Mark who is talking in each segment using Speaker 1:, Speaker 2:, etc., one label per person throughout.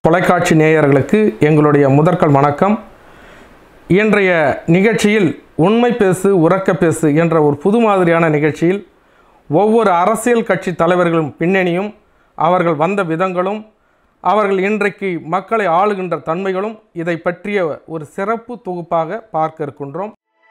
Speaker 1: தொலைக்காட்சி நேயர்களுக்கு எங்களுடைய முதற்கண் வணக்கம் இன்றைய நிகழ்ச்சியில் உண்மை பேசு உறக்க பேசு என்ற ஒரு புது மாதிரியான நிகழ்ச்சியில் ஒவ்வொரு அரசியல் கட்சி தலைவர்களும் பின்னணியும் அவர்கள் வந்த விதங்களும் அவர்கள் இன்றைக்கு மக்களை ஆளுகின்ற தன்மைகளும் இதை பற்றிய ஒரு சிறப்பு தொகுப்பாக பார்க்க இருக்கின்றோம்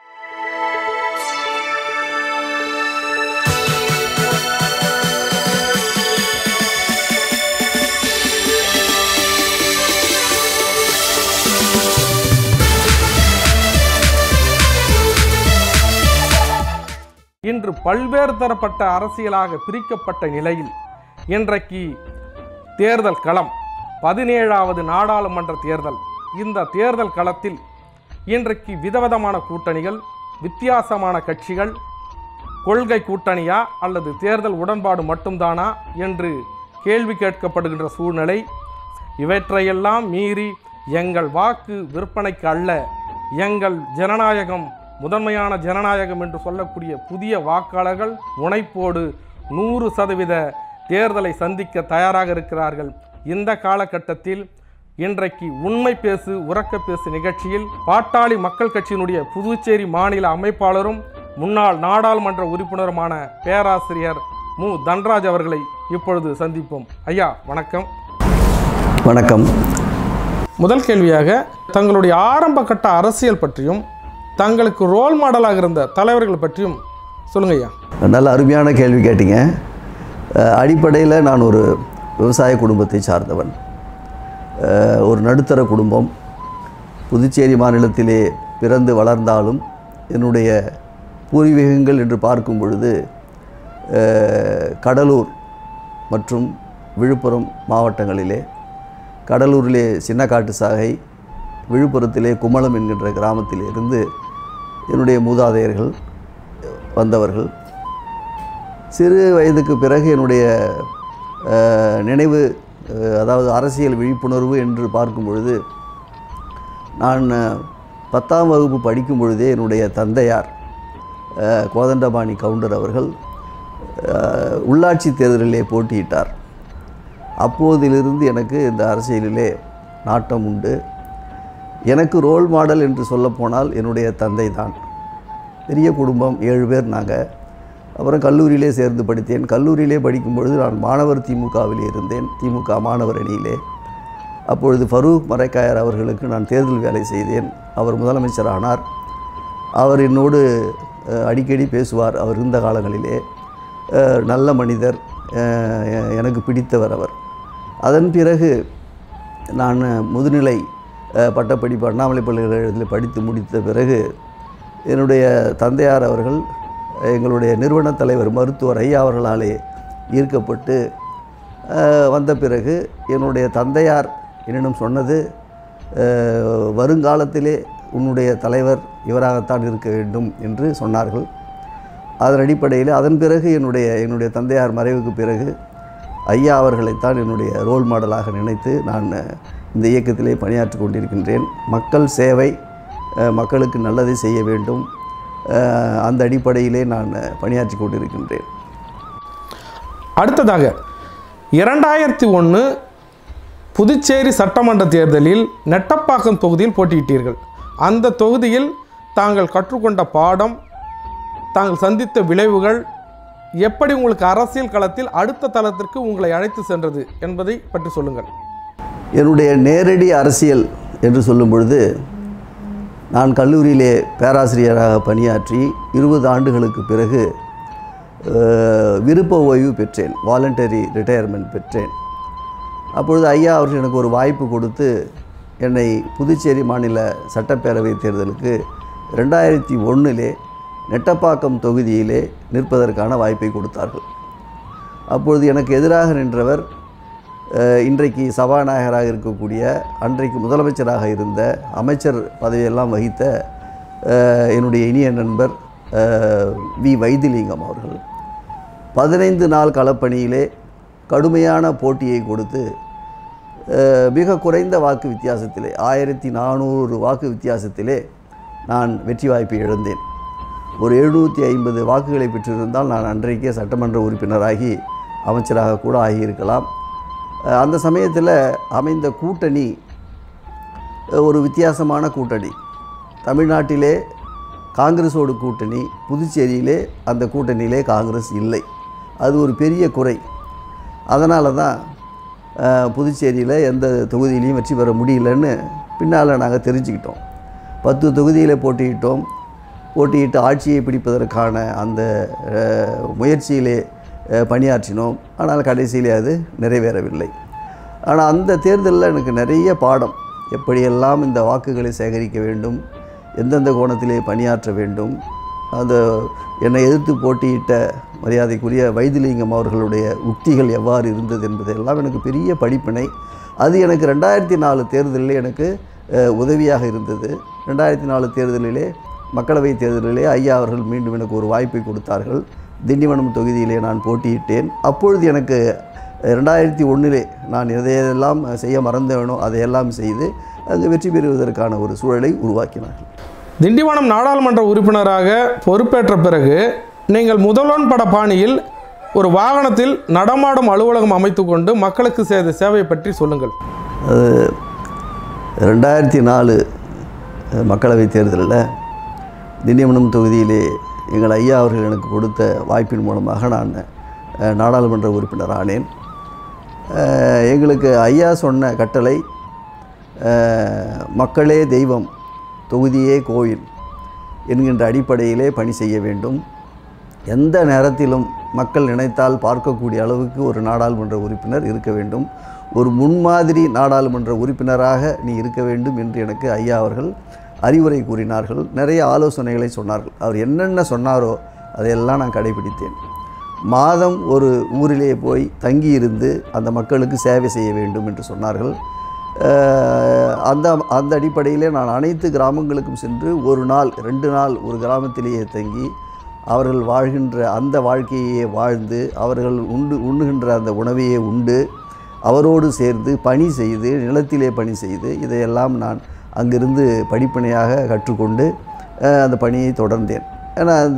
Speaker 1: இன்று பல்வேறு தரப்பட்ட அரசியலாக பிரிக்கப்பட்ட நிலையில் இன்றைக்கு தேர்தல் களம் பதினேழாவது நாடாளுமன்ற தேர்தல் இந்த தேர்தல் களத்தில் இன்றைக்கு விதவிதமான கூட்டணிகள் வித்தியாசமான கட்சிகள் கொள்கை கூட்டணியா அல்லது தேர்தல் உடன்பாடு மட்டும்தானா என்று கேள்வி கேட்கப்படுகின்ற சூழ்நிலை இவற்றையெல்லாம் மீறி எங்கள் வாக்கு விற்பனைக்கு அல்ல எங்கள் ஜனநாயகம் முதன்மையான ஜனநாயகம் என்று சொல்லக்கூடிய புதிய வாக்காளர்கள் முனைப்போடு நூறு சதவீத தேர்தலை சந்திக்க தயாராக இருக்கிறார்கள் இந்த காலகட்டத்தில் இன்றைக்கு உண்மை பேசு உறக்க பேசு நிகழ்ச்சியில் பாட்டாளி மக்கள் கட்சியினுடைய புதுச்சேரி மாநில அமைப்பாளரும் முன்னாள் நாடாளுமன்ற உறுப்பினருமான பேராசிரியர் மு தன்ராஜ் அவர்களை இப்பொழுது சந்திப்போம் ஐயா வணக்கம்
Speaker 2: வணக்கம்
Speaker 1: முதல் கேள்வியாக தங்களுடைய ஆரம்ப கட்ட அரசியல் பற்றியும் தங்களுக்கு ரோல் மாடலாக இருந்த தலைவர்கள் பற்றியும் சொல்லுங்க ஐயா
Speaker 2: நல்ல அருமையான கேள்வி கேட்டீங்க அடிப்படையில் நான் ஒரு விவசாய குடும்பத்தை சார்ந்தவன் அஹ், ஒரு நடுத்தர குடும்பம் புதுச்சேரி மாநிலத்திலே பிறந்து வளர்ந்தாலும் என்னுடைய பூர்வீகங்கள் என்று பார்க்கும் பொழுது அஹ், கடலூர் மற்றும் விழுப்புரம் மாவட்டங்களிலே கடலூரிலே சின்னக்காட்டு சாகை விழுப்புரத்திலே குமளம் என்கின்ற கிராமத்திலே இருந்து என்னுடைய மூதாதையர்கள் வந்தவர்கள் சிறு வயதுக்கு பிறகு என்னுடைய அஹ், நினைவு அஹ், அதாவது அரசியல் விழிப்புணர்வு என்று பார்க்கும் பொழுது நான் அஹ், பத்தாம் வகுப்பு படிக்கும் பொழுதே என்னுடைய தந்தையார் அஹ், கோதண்டபாணி கவுண்டர் அவர்கள் அஹ், உள்ளாட்சி தேர்தலிலே போட்டியிட்டார் அப்போதிலிருந்து எனக்கு இந்த அரசியலிலே நாட்டம் உண்டு எனக்கு ரோல் மாடல் என்று சொல்லப்போனால் என்னுடைய தந்தை தான் பெரிய குடும்பம் ஏழு பேர் நாங்கள் அப்புறம் கல்லூரியிலே சேர்ந்து படித்தேன் கல்லூரியிலே படிக்கும் பொழுது நான் மாணவர் திமுகவிலே இருந்தேன் திமுக மாணவர் அணியிலே அப்பொழுது ஃபரூக் மரைக்காயர் அவர்களுக்கு நான் தேர்தல் வேலை செய்தேன் அவர் முதலமைச்சர் ஆனார் அவர் என்னோடு அஹ், அடிக்கடி பேசுவார் அவர் இருந்த காலங்களிலே அஹ், நல்ல மனிதர் அஹ், எ- எனக்கு பிடித்தவர் அவர் அதன் பிறகு நான் முதுநிலை அஹ், பட்டப்படிப்பு அண்ணாமலை பல்கலைக்கழகத்தில் படித்து முடித்த பிறகு என்னுடைய தந்தையார் அவர்கள் எங்களுடைய நிறுவன தலைவர் மருத்துவர் ஐயா அவர்களாலே ஈர்க்கப்பட்டு அஹ், வந்த பிறகு என்னுடைய தந்தையார் என்னிடம் சொன்னது அஹ், வருங்காலத்திலே உன்னுடைய தலைவர் இவராகத்தான் இருக்க வேண்டும் என்று சொன்னார்கள் அதன் அடிப்படையில் அதன் பிறகு என்னுடைய என்னுடைய தந்தையார் மறைவுக்கு பிறகு ஐயா அவர்களைத்தான் என்னுடைய ரோல் மாடலாக நினைத்து நான் அஹ், இந்த இயக்கத்திலே பணியாற்றி கொண்டிருக்கின்றேன் மக்கள் சேவை அஹ், மக்களுக்கு நல்லதை செய்ய வேண்டும் அஹ், அந்த அடிப்படையிலே நான் அஹ், பணியாற்றி கொண்டிருக்கின்றேன்
Speaker 1: அடுத்ததாக இரண்டாயிரத்தி ஒன்று புதுச்சேரி சட்டமன்ற தேர்தலில் நெட்டப்பாக்கம் தொகுதியில் போட்டியிட்டீர்கள் அந்த தொகுதியில் தாங்கள் கற்றுக்கொண்ட பாடம் தாங்கள் சந்தித்த விளைவுகள் எப்படி உங்களுக்கு அரசியல் களத்தில் அடுத்த தளத்திற்கு உங்களை அழைத்து சென்றது என்பதை பற்றி சொல்லுங்கள்
Speaker 2: என்னுடைய நேரடி அரசியல் என்று சொல்லும் பொழுது நான் கல்லூரியிலே பேராசிரியராக பணியாற்றி இருபது ஆண்டுகளுக்கு பிறகு அஹ், விருப்ப ஓய்வு பெற்றேன் வாலண்டரி ரிட்டையர்மெண்ட் பெற்றேன் அப்பொழுது ஐயா அவர்கள் எனக்கு ஒரு வாய்ப்பு கொடுத்து என்னை புதுச்சேரி மாநில சட்டப்பேரவை தேர்தலுக்கு ரெண்டாயிரத்தி ஒன்றிலே நெட்டப்பாக்கம் தொகுதியிலே நிற்பதற்கான வாய்ப்பை கொடுத்தார்கள் அப்பொழுது எனக்கு எதிராக நின்றவர் அஹ், இன்றைக்கு சபாநாயகராக இருக்கக்கூடிய அன்றைக்கு முதலமைச்சராக இருந்த அமைச்சர் பதவியெல்லாம் வகித்த அஹ், என்னுடைய இனிய நண்பர் அஹ், வி வைத்திலிங்கம் அவர்கள் பதினைந்து நாள் களப்பணியிலே கடுமையான போட்டியை கொடுத்து அஹ், மிக குறைந்த வாக்கு வித்தியாசத்திலே ஆயிரத்தி நானூறு வாக்கு வித்தியாசத்திலே நான் வெற்றி வாய்ப்பை இழந்தேன் ஒரு எழுநூற்றி ஐம்பது வாக்குகளை பெற்றிருந்தால் நான் அன்றைக்கே சட்டமன்ற உறுப்பினராகி அமைச்சராக கூட ஆகியிருக்கலாம் அஹ், அந்த சமயத்தில் அமைந்த கூட்டணி அஹ், ஒரு வித்தியாசமான கூட்டணி தமிழ்நாட்டிலே காங்கிரஸோடு கூட்டணி புதுச்சேரியிலே அந்த கூட்டணியிலே காங்கிரஸ் இல்லை அது ஒரு பெரிய குறை அதனால தான் அஹ், புதுச்சேரியில் எந்த தொகுதியிலையும் வெற்றி பெற முடியலன்னு பின்னால் நாங்கள் தெரிஞ்சுக்கிட்டோம் பத்து தொகுதியில் போட்டியிட்டோம் போட்டியிட்டு ஆட்சியை பிடிப்பதற்கான அந்த அஹ், முயற்சியிலே அஹ், பணியாற்றினோம் ஆனால் கடைசியிலே அது நிறைவேறவில்லை ஆனால் அந்த தேர்தலில் எனக்கு நிறைய பாடம் எப்படியெல்லாம் இந்த வாக்குகளை சேகரிக்க வேண்டும் எந்தெந்த கோணத்திலே பணியாற்ற வேண்டும் அந்த என்னை எதிர்த்து போட்டியிட்ட மரியாதைக்குரிய வைத்திலிங்கம் அவர்களுடைய உக்திகள் எவ்வாறு இருந்தது என்பதெல்லாம் எனக்கு பெரிய படிப்பினை அது எனக்கு ரெண்டாயிரத்தி நாலு தேர்தலில் எனக்கு அஹ், உதவியாக இருந்தது ரெண்டாயிரத்தி நாலு தேர்தலிலே மக்களவை தேர்தலிலே ஐயா அவர்கள் மீண்டும் எனக்கு ஒரு வாய்ப்பை கொடுத்தார்கள் திண்டிவனம் தொகுதியிலே நான் போட்டியிட்டேன் அப்பொழுது எனக்கு ரெண்டாயிரத்தி ஒன்றிலே நான் எதையெல்லாம் செய்ய மறந்தவனோ அதையெல்லாம் செய்து அங்கு வெற்றி பெறுவதற்கான ஒரு சூழலை உருவாக்கினார்கள்
Speaker 1: திண்டிவனம் நாடாளுமன்ற உறுப்பினராக பொறுப்பேற்ற பிறகு நீங்கள் முதல்வன் பட பாணியில் ஒரு வாகனத்தில் நடமாடும் அலுவலகம் அமைத்துக்கொண்டு மக்களுக்கு செய்த சேவையை பற்றி சொல்லுங்கள்
Speaker 2: அது ரெண்டாயிரத்தி நாலு மக்களவைத் தேர்தலில் திண்டிவனம் தொகுதியிலே எங்கள் ஐயா அவர்கள் எனக்கு கொடுத்த வாய்ப்பின் மூலமாக நான் அஹ், நாடாளுமன்ற உறுப்பினர் ஆனேன் அஹ், எங்களுக்கு ஐயா சொன்ன கட்டளை அஹ், மக்களே தெய்வம் தொகுதியே கோயில் என்கின்ற அடிப்படையிலே பணி செய்ய வேண்டும் எந்த நேரத்திலும் மக்கள் நினைத்தால் பார்க்கக்கூடிய அளவுக்கு ஒரு நாடாளுமன்ற உறுப்பினர் இருக்க வேண்டும் ஒரு முன்மாதிரி நாடாளுமன்ற உறுப்பினராக நீ இருக்க வேண்டும் என்று எனக்கு ஐயா அவர்கள் அறிவுரை கூறினார்கள் நிறைய ஆலோசனைகளை சொன்னார்கள் அவர் என்னென்ன சொன்னாரோ அதையெல்லாம் நான் கடைபிடித்தேன் மாதம் ஒரு ஊரிலே போய் தங்கியிருந்து அந்த மக்களுக்கு சேவை செய்ய வேண்டும் என்று சொன்னார்கள் அஹ், அந்த அந்த அடிப்படையிலே நான் அனைத்து கிராமங்களுக்கும் சென்று ஒரு நாள் ரெண்டு நாள் ஒரு கிராமத்திலேயே தங்கி அவர்கள் வாழ்கின்ற அந்த வாழ்க்கையே வாழ்ந்து அவர்கள் உண்டு உண்ணுகின்ற அந்த உணவையே உண்டு அவரோடு சேர்ந்து பணி செய்து நிலத்திலே பணி செய்து இதையெல்லாம் நான் அங்கிருந்து படிப்பனையாக கற்றுக்கொண்டு அஹ், அந்த பணியை தொடர்ந்தேன் ஏன்னா அந்த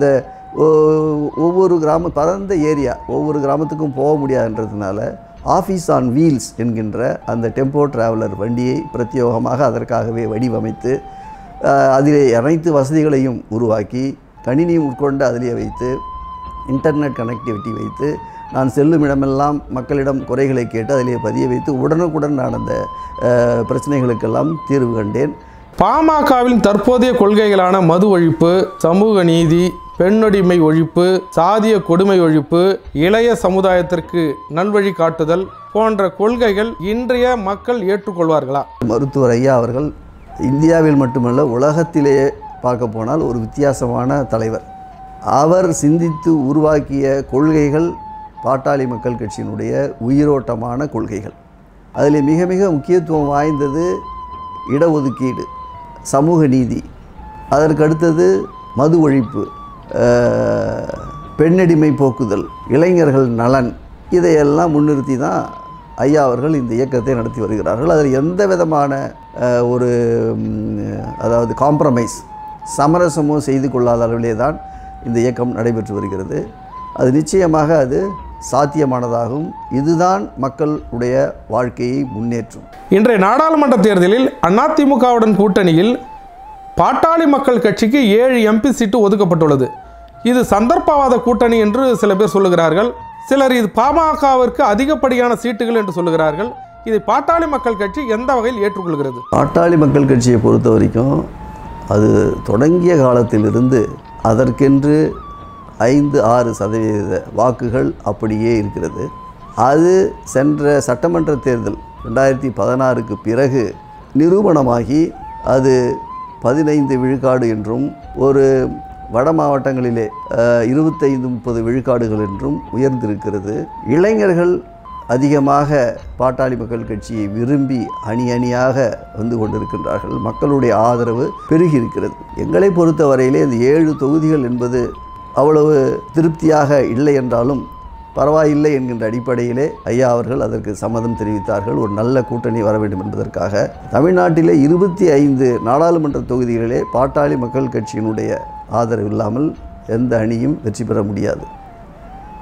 Speaker 2: ஒ- ஒவ்வொரு கிராம பரந்த ஏரியா ஒவ்வொரு கிராமத்துக்கும் போக முடியாதுன்றதுனால ஆஃபீஸ் ஆன் வீல்ஸ் என்கின்ற அந்த டெம்போ டிராவலர் வண்டியை பிரத்யேகமாக அதற்காகவே வடிவமைத்து அஹ், அதிலே அனைத்து வசதிகளையும் உருவாக்கி கணினியும் உட்கொண்டு அதிலே வைத்து இன்டர்நெட் கனெக்டிவிட்டி வைத்து நான் செல்லும் இடமெல்லாம் மக்களிடம் குறைகளை கேட்டு அதிலே பதிய வைத்து உடனுக்குடன் நான் அந்த அஹ், பிரச்சனைகளுக்கெல்லாம் தீர்வு கண்டேன்
Speaker 1: பாமகவின் தற்போதைய கொள்கைகளான மது ஒழிப்பு சமூக நீதி பெண்ணடிமை ஒழிப்பு சாதிய கொடுமை ஒழிப்பு இளைய சமுதாயத்திற்கு நல்வழி காட்டுதல் போன்ற கொள்கைகள் இன்றைய மக்கள் ஏற்றுக்கொள்வார்களா
Speaker 2: மருத்துவர் ஐயா அவர்கள் இந்தியாவில் மட்டுமல்ல உலகத்திலேயே பார்க்க போனால் ஒரு வித்தியாசமான தலைவர் அவர் சிந்தித்து உருவாக்கிய கொள்கைகள் பாட்டாளி மக்கள் கட்சியினுடைய உயிரோட்டமான கொள்கைகள் அதில் மிக மிக முக்கியத்துவம் வாய்ந்தது இடஒதுக்கீடு சமூக நீதி அதற்கு அடுத்தது மது ஒழிப்பு அஹ், பெண்ணடிமை போக்குதல் இளைஞர்கள் நலன் இதையெல்லாம் முன்னிறுத்தி தான் ஐயா அவர்கள் இந்த இயக்கத்தை நடத்தி வருகிறார்கள் அதில் எந்த விதமான அஹ், ஒரு ம், அதாவது காம்ப்ரமைஸ் சமரசமோ செய்து கொள்ளாத அளவிலே தான் இந்த இயக்கம் நடைபெற்று வருகிறது அது நிச்சயமாக அது சாத்தியமானதாகும் இதுதான் மக்களுடைய வாழ்க்கையை முன்னேற்றும்
Speaker 1: இன்றைய நாடாளுமன்ற தேர்தலில் அதிமுகவுடன் கூட்டணியில் பாட்டாளி மக்கள் கட்சிக்கு ஏழு எம்பி சீட்டு ஒதுக்கப்பட்டுள்ளது இது சந்தர்ப்பவாத கூட்டணி என்று சில பேர் சொல்லுகிறார்கள் சிலர் இது பாமகவிற்கு அதிகப்படியான சீட்டுகள் என்று சொல்லுகிறார்கள் இதை பாட்டாளி மக்கள் கட்சி எந்த வகையில் ஏற்றுக்கொள்கிறது
Speaker 2: பாட்டாளி மக்கள் கட்சியை பொறுத்த வரைக்கும் அது தொடங்கிய காலத்திலிருந்து அதற்கென்று ஐந்து ஆறு சதவீத வாக்குகள் அப்படியே இருக்கிறது அது சென்ற சட்டமன்ற தேர்தல் ரெண்டாயிரத்தி பதினாறுக்கு பிறகு நிரூபணமாகி அது பதினைந்து விழுக்காடு என்றும் ஒரு வட மாவட்டங்களிலே அஹ், இருபத்தைந்து முப்பது விழுக்காடுகள் என்றும் உயர்ந்திருக்கிறது இளைஞர்கள் அதிகமாக பாட்டாளி மக்கள் கட்சியை விரும்பி அணி அணியாக வந்து கொண்டிருக்கின்றார்கள் மக்களுடைய ஆதரவு பெருகி இருக்கிறது எங்களை பொறுத்தவரையிலே இந்த ஏழு தொகுதிகள் என்பது அவ்வளவு திருப்தியாக இல்லை என்றாலும் பரவாயில்லை என்கின்ற அடிப்படையிலே ஐயா அவர்கள் அதற்கு சம்மதம் தெரிவித்தார்கள் ஒரு நல்ல கூட்டணி வர வேண்டும் என்பதற்காக தமிழ்நாட்டிலே இருபத்தி ஐந்து நாடாளுமன்ற தொகுதிகளிலே பாட்டாளி மக்கள் கட்சியினுடைய ஆதரவு இல்லாமல் எந்த அணியும் வெற்றி பெற முடியாது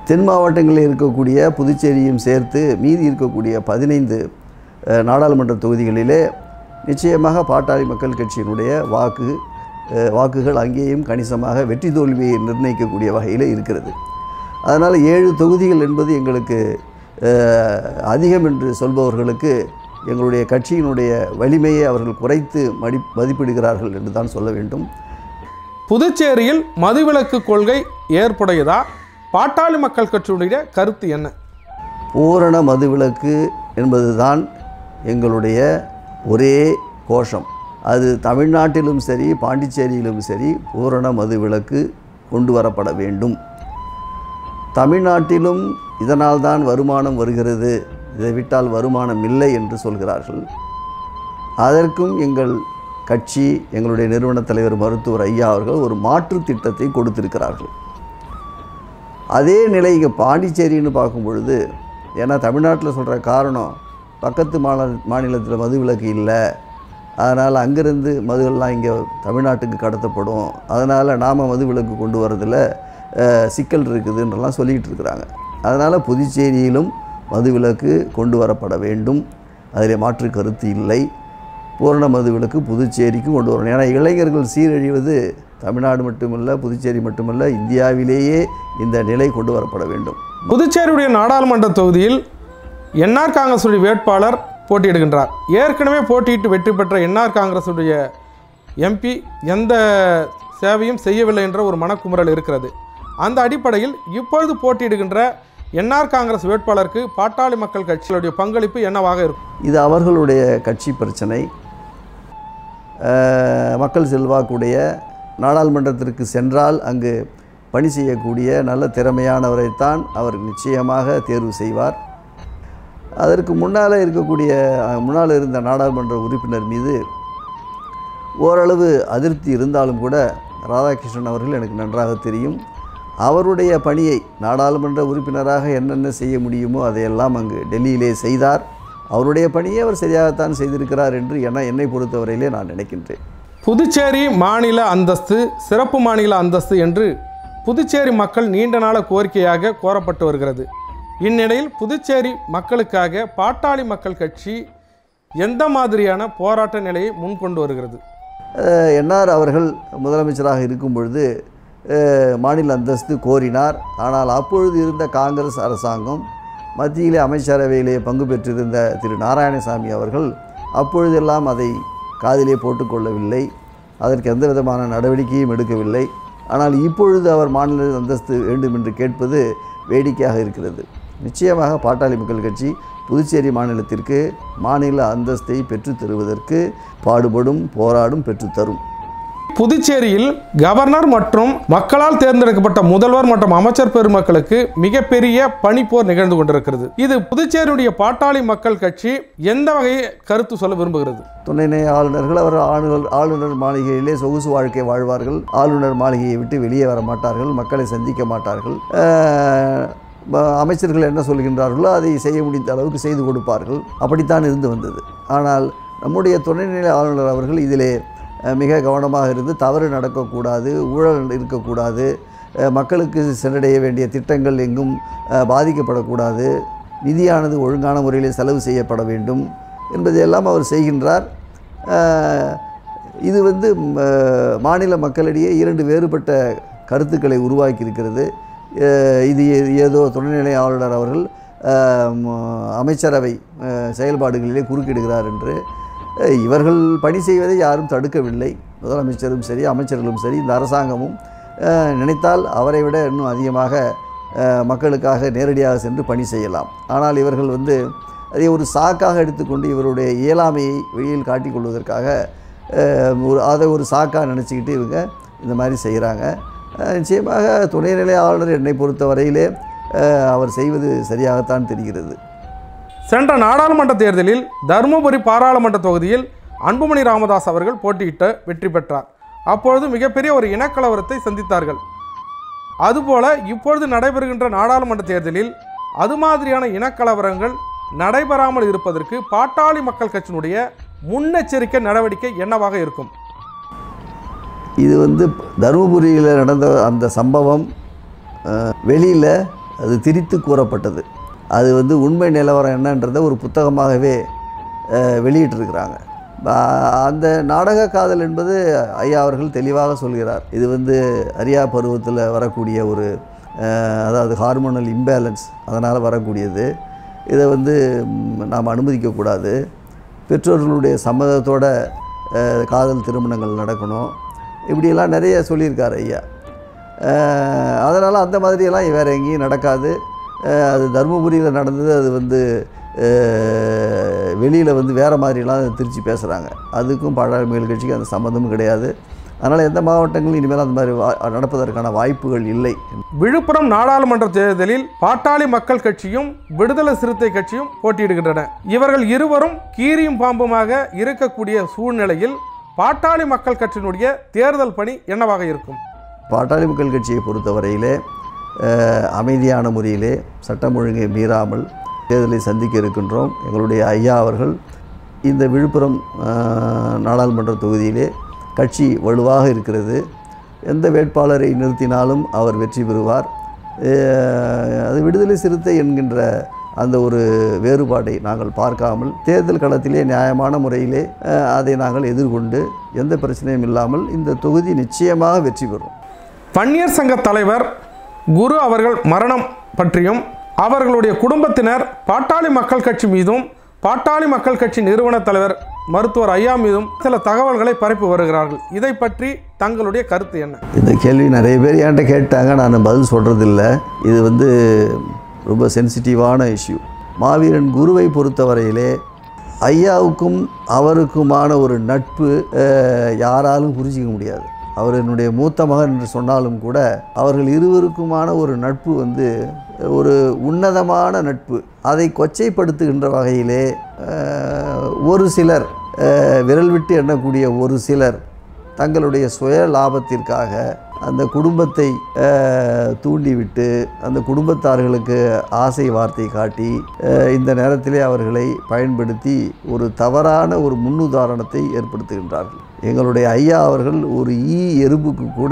Speaker 2: தென் மாவட்டங்களில் இருக்கக்கூடிய புதுச்சேரியும் சேர்த்து மீதி இருக்கக்கூடிய பதினைந்து அஹ், நாடாளுமன்ற தொகுதிகளிலே நிச்சயமாக பாட்டாளி மக்கள் கட்சியினுடைய வாக்கு அஹ், வாக்குகள் அங்கேயும் கணிசமாக வெற்றி தோல்வியை நிர்ணயிக்கக்கூடிய வகையில் இருக்கிறது அதனால் ஏழு தொகுதிகள் என்பது எங்களுக்கு அஹ், அதிகம் என்று சொல்பவர்களுக்கு எங்களுடைய கட்சியினுடைய வலிமையை அவர்கள் குறைத்து மடி மதிப்பிடுகிறார்கள் என்று தான் சொல்ல வேண்டும்
Speaker 1: புதுச்சேரியில் மதுவிலக்கு கொள்கை ஏற்புடையதா பாட்டாளி மக்கள் கட்சியுடைய கருத்து என்ன
Speaker 2: பூரண மதுவிலக்கு என்பதுதான் எங்களுடைய ஒரே கோஷம் அது தமிழ்நாட்டிலும் சரி பாண்டிச்சேரியிலும் சரி பூரண மதுவிலக்கு கொண்டு வரப்பட வேண்டும் தமிழ்நாட்டிலும் இதனால் தான் வருமானம் வருகிறது இதை விட்டால் வருமானம் இல்லை என்று சொல்கிறார்கள் அதற்கும் எங்கள் கட்சி எங்களுடைய நிறுவன தலைவர் மருத்துவர் ஐயா அவர்கள் ஒரு மாற்று திட்டத்தை கொடுத்திருக்கிறார்கள் அதே நிலை இங்கே பாண்டிச்சேரின்னு பார்க்கும் பொழுது ஏன்னா தமிழ்நாட்டில் சொல்கிற காரணம் பக்கத்து மாநில மாநிலத்தில் மது விலக்கு இல்லை அதனால் அங்கேருந்து மதுவெல்லாம் இங்கே தமிழ்நாட்டுக்கு கடத்தப்படும் அதனால் நாம் மது விலக்கு கொண்டு வரதில் அஹ், சிக்கல் இருக்குதுன்றலாம் சொல்லிகிட்டு இருக்கிறாங்க அதனால் புதுச்சேரியிலும் மது விலக்கு கொண்டு வரப்பட வேண்டும் அதில் மாற்று கருத்து இல்லை பூரண மது விலக்கு புதுச்சேரிக்கும் கொண்டு வரணும் ஏன்னா இளைஞர்கள் சீரழிவது தமிழ்நாடு மட்டுமல்ல புதுச்சேரி மட்டுமல்ல இந்தியாவிலேயே இந்த நிலை கொண்டு வரப்பட வேண்டும்
Speaker 1: புதுச்சேரியுடைய நாடாளுமன்ற தொகுதியில் என்ஆர் காங்கிரசுடைய வேட்பாளர் போட்டியிடுகின்றார் ஏற்கனவே போட்டியிட்டு வெற்றி பெற்ற என்ஆர் காங்கிரசுடைய எம்பி எந்த சேவையும் செய்யவில்லை என்ற ஒரு மனக்குமுறல் இருக்கிறது அந்த அடிப்படையில் இப்பொழுது போட்டியிடுகின்ற என்ஆர் காங்கிரஸ் வேட்பாளருக்கு பாட்டாளி மக்கள் கட்சிகளுடைய பங்களிப்பு என்னவாக இருக்கும்
Speaker 2: இது அவர்களுடைய கட்சி பிரச்சனை அஹ், மக்கள் செல்வாக்குடைய நாடாளுமன்றத்திற்கு சென்றால் அங்கு பணி செய்யக்கூடிய நல்ல திறமையானவரைத்தான் அவர் நிச்சயமாக தேர்வு செய்வார் அதற்கு முன்னால் இருக்கக்கூடிய அஹ், முன்னால் இருந்த நாடாளுமன்ற உறுப்பினர் மீது ஓரளவு அதிருப்தி இருந்தாலும் கூட ராதாகிருஷ்ணன் அவர்கள் எனக்கு நன்றாக தெரியும் அவருடைய பணியை நாடாளுமன்ற உறுப்பினராக என்னென்ன செய்ய முடியுமோ அதையெல்லாம் அங்கு டெல்லியிலே செய்தார் அவருடைய பணியை அவர் சரியாகத்தான் செய்திருக்கிறார் என்று என என்னை பொறுத்தவரையிலே நான் நினைக்கின்றேன்
Speaker 1: புதுச்சேரி மாநில அந்தஸ்து சிறப்பு மாநில அந்தஸ்து என்று புதுச்சேரி மக்கள் நீண்ட நாள கோரிக்கையாக கோரப்பட்டு வருகிறது இந்நிலையில் புதுச்சேரி மக்களுக்காக பாட்டாளி மக்கள் கட்சி எந்த மாதிரியான போராட்ட நிலையை முன்கொண்டு வருகிறது
Speaker 2: அஹ், என்ஆர் அவர்கள் முதலமைச்சராக இருக்கும் பொழுது அஹ், மாநில அந்தஸ்து கோரினார் ஆனால் அப்பொழுது இருந்த காங்கிரஸ் அரசாங்கம் மத்தியிலே அமைச்சரவையிலே பங்கு பெற்றிருந்த திரு நாராயணசாமி அவர்கள் அப்பொழுதெல்லாம் அதை காதிலே போட்டுக்கொள்ளவில்லை அதற்கு எந்த விதமான நடவடிக்கையும் எடுக்கவில்லை ஆனால் இப்பொழுது அவர் மாநில அந்தஸ்து வேண்டும் என்று கேட்பது வேடிக்கையாக இருக்கிறது நிச்சயமாக பாட்டாளி மக்கள் கட்சி புதுச்சேரி மாநிலத்திற்கு மாநில அந்தஸ்தை பெற்றுத் தருவதற்கு பாடுபடும் போராடும் பெற்றுத்தரும்
Speaker 1: புதுச்சேரியில் கவர்னர் மற்றும் மக்களால் தேர்ந்தெடுக்கப்பட்ட முதல்வர் மற்றும் அமைச்சர் பெருமக்களுக்கு மிகப்பெரிய பணிப்போர் நிகழ்ந்து கொண்டிருக்கிறது இது புதுச்சேரியுடைய பாட்டாளி மக்கள் கட்சி எந்த வகையை கருத்து சொல்ல விரும்புகிறது
Speaker 2: துணைநிலை ஆளுநர்கள் அவர் ஆளுநர் ஆளுநர் மாளிகையிலே சொகுசு வாழ்க்கை வாழ்வார்கள் ஆளுநர் மாளிகையை விட்டு வெளியே வர மாட்டார்கள் மக்களை சந்திக்க மாட்டார்கள் அஹ், ம- அமைச்சர்கள் என்ன சொல்கின்றார்களோ அதை செய்ய முடிந்த அளவுக்கு செய்து கொடுப்பார்கள் அப்படித்தான் இருந்து வந்தது ஆனால் நம்முடைய துணைநிலை ஆளுநர் அவர்கள் இதிலே அஹ், மிக கவனமாக இருந்து தவறு நடக்கக்கூடாது ஊழல் இருக்கக்கூடாது அஹ், மக்களுக்கு சென்றடைய வேண்டிய திட்டங்கள் எங்கும் அஹ், பாதிக்கப்படக்கூடாது நிதியானது ஒழுங்கான முறையில் செலவு செய்யப்பட வேண்டும் என்பதையெல்லாம் அவர் செய்கின்றார் அஹ், இது வந்து ம, மாநில மக்களிடையே இரண்டு வேறுபட்ட கருத்துக்களை உருவாக்கி இருக்கிறது அஹ், இது ஏ- ஏதோ துணைநிலை ஆளுநர் அவர்கள் அஹ், ம- அமைச்சரவை அஹ், செயல்பாடுகளிலே குறுக்கிடுகிறார் என்று அஹ், இவர்கள் பணி செய்வதை யாரும் தடுக்கவில்லை முதலமைச்சரும் சரி அமைச்சர்களும் சரி இந்த அரசாங்கமும் அஹ், நினைத்தால் அவரை விட இன்னும் அதிகமாக அஹ், மக்களுக்காக நேரடியாக சென்று பணி செய்யலாம் ஆனால் இவர்கள் வந்து அதை ஒரு சாக்காக எடுத்துக்கொண்டு இவருடைய இயலாமையை வெளியில் காட்டிக் கொள்வதற்காக அஹ், ஒரு அதை ஒரு சாக்காக நினச்சிக்கிட்டு இவங்க இந்த மாதிரி செய்கிறாங்க அஹ், நிச்சயமாக துணைநிலை ஆளுநர் என்னை பொறுத்த வரையிலே அஹ், அவர் செய்வது சரியாகத்தான் தெரிகிறது
Speaker 1: சென்ற நாடாளுமன்ற தேர்தலில் தருமபுரி பாராளுமன்ற தொகுதியில் அன்புமணி ராமதாஸ் அவர்கள் போட்டியிட்டு வெற்றி பெற்றார் அப்பொழுது மிகப்பெரிய ஒரு இனக்கலவரத்தை சந்தித்தார்கள் அதுபோல இப்பொழுது நடைபெறுகின்ற நாடாளுமன்ற தேர்தலில் அது மாதிரியான இனக்கலவரங்கள் நடைபெறாமல் இருப்பதற்கு பாட்டாளி மக்கள் கட்சியினுடைய முன்னெச்சரிக்கை நடவடிக்கை என்னவாக இருக்கும்
Speaker 2: இது வந்து தருமபுரியில் நடந்த அந்த சம்பவம் வெளியில் அது திரித்து கூறப்பட்டது அது வந்து உண்மை நிலவரம் என்னன்றதை ஒரு புத்தகமாகவே அஹ், வெளியிட்டிருக்கிறாங்க பா- அந்த நாடக காதல் என்பது ஐயா அவர்கள் தெளிவாக சொல்கிறார் இது வந்து அரியா பருவத்தில் வரக்கூடிய ஒரு அஹ், அதாவது ஹார்மோனல் இம்பேலன்ஸ் அதனால் வரக்கூடியது இதை வந்து ம், நாம் அனுமதிக்கக்கூடாது பெற்றோர்களுடைய சம்மதத்தோட அஹ், காதல் திருமணங்கள் நடக்கணும் இப்படியெல்லாம் நிறைய சொல்லியிருக்கார் ஐயா அதனால் அந்த மாதிரியெல்லாம் வேறு எங்கேயும் நடக்காது அஹ், அது தருமபுரியில் நடந்தது அது வந்து வெளியில் வந்து வேறு மாதிரிலாம் திருச்சி பேசுகிறாங்க அதுக்கும் பாடாளுமைகள் கட்சிக்கு அந்த சம்மந்தமும் கிடையாது அதனால் எந்த மாவட்டங்களும் இனிமேல் அந்த மாதிரி வா நடப்பதற்கான வாய்ப்புகள் இல்லை
Speaker 1: விழுப்புரம் நாடாளுமன்ற தேர்தலில் பாட்டாளி மக்கள் கட்சியும் விடுதலை சிறுத்தை கட்சியும் போட்டியிடுகின்றன இவர்கள் இருவரும் கீரியும் பாம்புமாக இருக்கக்கூடிய சூழ்நிலையில் பாட்டாளி மக்கள் கட்சியினுடைய தேர்தல் பணி என்னவாக இருக்கும்
Speaker 2: பாட்டாளி மக்கள் கட்சியை பொறுத்தவரையிலே அஹ், அமைதியான முறையிலே சட்டம் ஒழுங்கை மீறாமல் தேர்தலை சந்திக்க இருக்கின்றோம் எங்களுடைய ஐயா அவர்கள் இந்த விழுப்புரம் அஹ், நாடாளுமன்ற தொகுதியிலே கட்சி வலுவாக இருக்கிறது எந்த வேட்பாளரை நிறுத்தினாலும் அவர் வெற்றி பெறுவார் அஹ், அது விடுதலை சிறுத்தை என்கின்ற அந்த ஒரு வேறுபாட்டை நாங்கள் பார்க்காமல் தேர்தல் களத்திலே நியாயமான முறையிலே அஹ், அதை நாங்கள் எதிர்கொண்டு எந்த பிரச்சனையும் இல்லாமல் இந்த தொகுதி நிச்சயமாக வெற்றி பெறும்
Speaker 1: வன்னியர் சங்க தலைவர் குரு அவர்கள் மரணம் பற்றியும் அவர்களுடைய குடும்பத்தினர் பாட்டாளி மக்கள் கட்சி மீதும் பாட்டாளி மக்கள் கட்சி நிறுவன தலைவர் மருத்துவர் ஐயா மீதும் சில தகவல்களை பரப்பி வருகிறார்கள் இதை பற்றி தங்களுடைய கருத்து என்ன
Speaker 2: இந்த கேள்வி நிறைய பேர் என்கிட்ட கேட்டாங்க நான் பதில் சொல்கிறதில்ல இது வந்து ரொம்ப சென்சிட்டிவான இஷ்யூ மாவீரன் குருவை பொறுத்தவரையிலே ஐயாவுக்கும் அவருக்குமான ஒரு நட்பு அஹ், யாராலும் புரிஞ்சிக்க முடியாது அவர் என்னுடைய மூத்த மகன் என்று சொன்னாலும் கூட அவர்கள் இருவருக்குமான ஒரு நட்பு வந்து ஒரு உன்னதமான நட்பு அதை கொச்சைப்படுத்துகின்ற வகையிலே அஹ், ஒரு சிலர் அஹ், விரல் விட்டு எண்ணக்கூடிய ஒரு சிலர் தங்களுடைய சுய லாபத்திற்காக அந்த குடும்பத்தை அஹ், தூண்டிவிட்டு அந்த குடும்பத்தார்களுக்கு ஆசை வார்த்தை காட்டி அஹ், இந்த நேரத்திலே அவர்களை பயன்படுத்தி ஒரு தவறான ஒரு முன்னுதாரணத்தை ஏற்படுத்துகின்றார்கள் எங்களுடைய ஐயா அவர்கள் ஒரு ஈ எறும்புக்கு கூட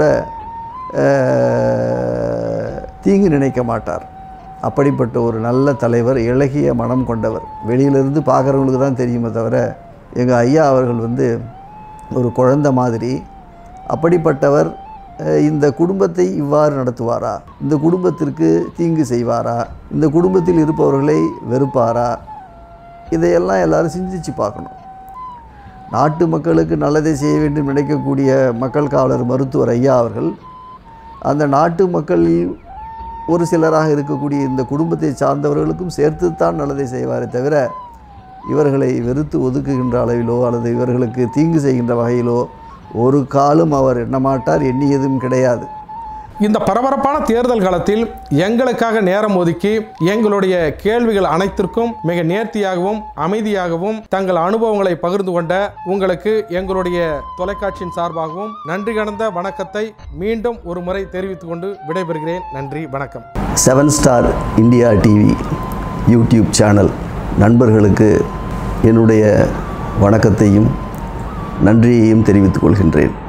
Speaker 2: அஹ், தீங்கு நினைக்க மாட்டார் அப்படிப்பட்ட ஒரு நல்ல தலைவர் இளகிய மனம் கொண்டவர் வெளியிலிருந்து பார்க்குறவங்களுக்கு தான் தெரியுமே தவிர எங்கள் ஐயா அவர்கள் வந்து ஒரு குழந்தை மாதிரி அப்படிப்பட்டவர் அஹ், இந்த குடும்பத்தை இவ்வாறு நடத்துவாரா இந்த குடும்பத்திற்கு தீங்கு செய்வாரா இந்த குடும்பத்தில் இருப்பவர்களை வெறுப்பாரா இதையெல்லாம் எல்லாரும் சிந்திச்சு பார்க்கணும் நாட்டு மக்களுக்கு நல்லதை செய்ய வேண்டும் நினைக்கக்கூடிய மக்கள் காவலர் மருத்துவர் ஐயா அவர்கள் அந்த நாட்டு மக்களில் ஒரு சிலராக இருக்கக்கூடிய இந்த குடும்பத்தை சார்ந்தவர்களுக்கும் சேர்த்துத்தான் நல்லதை செய்வாரே தவிர இவர்களை வெறுத்து ஒதுக்குகின்ற அளவிலோ அல்லது இவர்களுக்கு தீங்கு செய்கின்ற வகையிலோ ஒரு காலும் அவர் எண்ணமாட்டார் எண்ணியதும் கிடையாது
Speaker 1: இந்த பரபரப்பான தேர்தல் காலத்தில் எங்களுக்காக நேரம் ஒதுக்கி எங்களுடைய கேள்விகள் அனைத்திற்கும் மிக நேர்த்தியாகவும் அமைதியாகவும் தங்கள் அனுபவங்களை பகிர்ந்து கொண்ட உங்களுக்கு எங்களுடைய தொலைக்காட்சியின் சார்பாகவும் நன்றி கடந்த வணக்கத்தை மீண்டும் ஒரு முறை தெரிவித்துக் கொண்டு விடைபெறுகிறேன் நன்றி வணக்கம்
Speaker 2: seven star India TV YouTube channel நண்பர்களுக்கு என்னுடைய வணக்கத்தையும் நன்றியையும் தெரிவித்துக் கொள்கின்றேன்